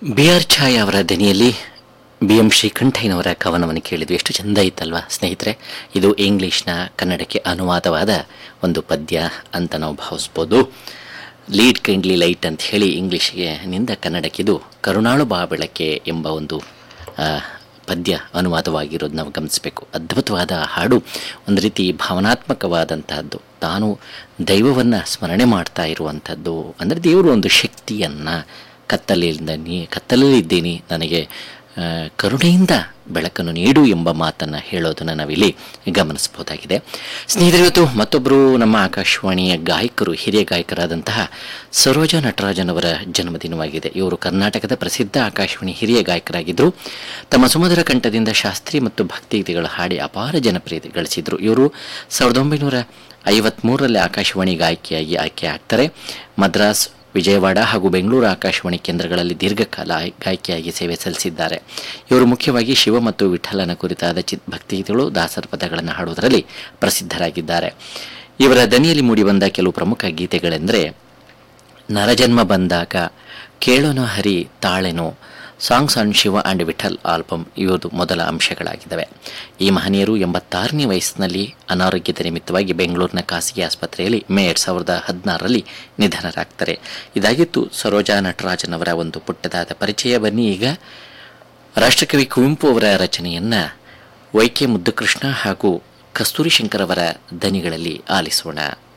B R ಛಾಯ್ ಅವರ ದನಿಯಲ್ಲಿ B M ಶ್ರೀಕಂಠಯ್ಯನವರ ಕವನವನ್ನು ಕೇಳಿದ್ವಿ ಎಷ್ಟು ಚೆಂದ ಇತ್ತಲ್ವಾ ಸ್ನೇಹಿತರೆ ಇದು ಇಂಗ್ಲೀಷ್ನ ಕನ್ನಡಕ್ಕೆ ಅನುವಾದವಾದ ಒಂದು ಪದ್ಯ ಅಂತ ನಾವು ಭಾವಿಸ್ಬೋದು ಲೀಡ್ ಕೈಂಡ್ಲಿ ಲೈಟ್ ಅಂತ ಹೇಳಿ ಇಂಗ್ಲೀಷ್ಗೆ ನಿಂದ ಕನ್ನಡಕ್ಕೆ ಇದು ಕರುಣಾಳು ಬಾ ಬೆಳಕೆ ಎಂಬ ಒಂದು ಆ, ಪದ್ಯ ಅನುವಾದವಾಗಿರೋದು ನಾವು ಗಮನಿಸಬೇಕು ಅದ್ಭುತವಾದ ಹಾಡು ಒಂದು ರೀತಿ ಭಾವನಾತ್ಮಕವಾದಂತಹದ್ದು ತಾನು ದೈವವನ್ನು ಸ್ಮರಣೆ ಮಾಡ್ತಾ ಇರುವಂಥದ್ದು ಅಂದರೆ ದೇವರು ಒಂದು ಶಕ್ತಿಯನ್ನು ಕತ್ತಲಿಂದ ನೀ ಕತ್ತಲಲ್ಲಿದ್ದೀನಿ ನನಗೆ ಆ, ಕರುಣೆಯಿಂದ ಬೆಳಕನ್ನು ನೀಡು ಎಂಬ ಮಾತನ್ನು ಹೇಳೋದನ್ನು ನಾವಿಲ್ಲಿ ಗಮನಿಸಬಹುದಾಗಿದೆ ಸ್ನೇಹಿತರೆ ಇವತ್ತು ಮತ್ತೊಬ್ಬರು ನಮ್ಮ ಆಕಾಶವಾಣಿಯ ಗಾಯಕರು ಹಿರಿಯ ಗಾಯಕರಾದಂತಹ ಸರೋಜ ನಟರಾಜನ್ ಅವರ ಜನ್ಮದಿನವಾಗಿದೆ ಇವರು ಕರ್ನಾಟಕದ ಪ್ರಸಿದ್ಧ ಆಕಾಶವಾಣಿ ಹಿರಿಯ ಗಾಯಕರಾಗಿದ್ದರು ತಮ್ಮ ಸುಮಧುರ ಕಂಠದಿಂದ ಶಾಸ್ತ್ರೀಯ ಮತ್ತು ಭಕ್ತಿಗೀತೆಗಳ ಹಾಡಿ ಅಪಾರ ಜನಪ್ರಿಯತೆ ಗಳಿಸಿದರು ಇವರು ಸಾವಿರದ ಒಂಬೈನೂರ ಐವತ್ತ್ಮೂರರಲ್ಲಿ ಆಕಾಶವಾಣಿ ಗಾಯಕಿಯಾಗಿ ಆಯ್ಕೆ ಆಗ್ತಾರೆ ಮದ್ರಾಸ್ ವಿಜಯವಾಡ ಹಾಗೂ ಬೆಂಗಳೂರು ಆಕಾಶವಾಣಿ ಕೇಂದ್ರಗಳಲ್ಲಿ ದೀರ್ಘಕಾಲ ಆಯ್- ಗಾಯಕಿಯಾಗಿ ಸೇವೆ ಸಲ್ಲಿಸಿದ್ದಾರೆ ಇವರು ಮುಖ್ಯವಾಗಿ ಶಿವ ಮತ್ತು ವಿಠಲನ ಕುರಿತಾದ ಚಿತ್ ಭಕ್ತಿಗೀತೆಗಳು ದಾಸರ ಪದಗಳನ್ನು ಹಾಡುವುದರಲ್ಲಿ ಪ್ರಸಿದ್ಧರಾಗಿದ್ದಾರೆ ಇವರ ದನಿಯಲ್ಲಿ ಮೂಡಿಬಂದ ಕೆಲವು ಪ್ರಮುಖ ಗೀತೆಗಳೆಂದರೆ ನರಜನ್ಮ ಬಂದಾಗ ಕೇಳೋನು ಹರಿ ತಾಳೆನೋ songs on Shiva and Vithal album ಇವುದು ಮೊದಲ ಅಂಶಗಳಾಗಿದ್ದಾವೆ ಈ ಮಹನೀಯರು ಎಂಬತ್ತಾರನೇ ವಯಸ್ಸಿನಲ್ಲಿ ಅನಾರೋಗ್ಯದ ನಿಮಿತ್ತವಾಗಿ ಬೆಂಗಳೂರಿನ ಖಾಸಗಿ ಆಸ್ಪತ್ರೆಯಲ್ಲಿ ಮೇ ಎರಡು ಸಾವಿರದ ಹದಿನಾರರಲ್ಲಿ ನಿಧನರಾಗ್ತಾರೆ ಇದಾಗಿತ್ತು ಸರೋಜಾ ನಟರಾಜನ್ ಅವರ ಒಂದು ಪುಟ್ಟದಾದ ಪರಿಚಯ ಬನ್ನಿ ಈಗ ರಾಷ್ಟ್ರಕವಿ ಕುವೆಂಪು ಅವರ ರಚನೆಯನ್ನು ವೈ ಕೆ ಮುದ್ದುಕೃಷ್ಣ ಹಾಗೂ ಕಸ್ತೂರಿ ಶಂಕರ್ ಅವರ ದನಿಗಳಲ್ಲಿ ಆಲಿಸೋಣ